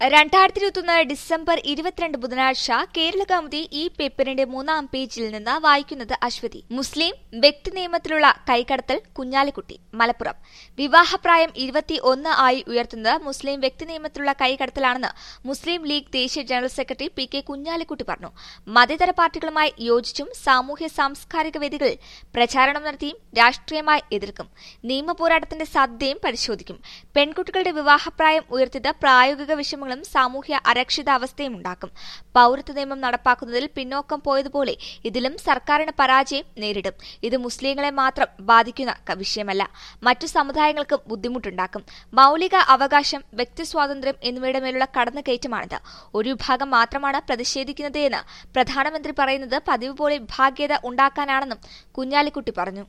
രണ്ടായിരത്തി ഇരുപത്തൊന്ന് ഡിസംബർ ഇരുപത്തിരണ്ട് ബുധനാഴ്ച കേരള കൗമുദി ഈ പേപ്പറിന്റെ മൂന്നാം പേജിൽ നിന്ന് വായിക്കുന്നത് അശ്വതി മുസ്ലിം വ്യക്തി നിയമത്തിലുള്ള കൈകടത്തൽ കുഞ്ഞാലിക്കുട്ടി മലപ്പുറം വിവാഹപ്രായം ഇരുപത്തി ഒന്ന് ആയി ഉയർത്തുന്നത് മുസ്ലിം വ്യക്തി നിയമത്തിലുള്ള കൈകടത്തലാണെന്ന് മുസ്ലിം ലീഗ് ദേശീയ ജനറൽ സെക്രട്ടറി പി കെ കുഞ്ഞാലിക്കുട്ടി പറഞ്ഞു മതേതര പാർട്ടികളുമായി യോജിച്ചും സാമൂഹ്യ സാംസ്കാരിക വേദികളിൽ പ്രചാരണം നടത്തിയും രാഷ്ട്രീയമായി എതിർക്കും നിയമ പോരാട്ടത്തിന്റെ സാധ്യതയും പരിശോധിക്കും പെൺകുട്ടികളുടെ വിവാഹപ്രായം ഉയർത്തിയത് പ്രായോഗിക വിഷമങ്ങളും സാമൂഹ്യ അരക്ഷിതാവസ്ഥയും ഉണ്ടാക്കും പൌരത്വ നിയമം നടപ്പാക്കുന്നതിൽ പിന്നോക്കം പോയതുപോലെ ഇതിലും സർക്കാരിന് പരാജയം നേരിടും ഇത് മുസ്ലിങ്ങളെ മാത്രം ബാധിക്കുന്ന ക- വിഷയമല്ല മറ്റു സമുദായങ്ങൾക്കും ബുദ്ധിമുട്ടുണ്ടാക്കും മൌലിക അവകാശം വ്യക്തി സ്വാതന്ത്ര്യം എന്നിവയുടെ മേലുള്ള കടന്നുകയറ്റമാണിത് ഒരു വിഭാഗം മാത്രമാണ് പ്രതിഷേധിക്കുന്നത് എന്ന് പ്രധാനമന്ത്രി പറയുന്നത് പതിവ് പോലെ വിഭാഗീയത ഉണ്ടാക്കാനാണെന്നും കുഞ്ഞാലിക്കുട്ടി പറഞ്ഞു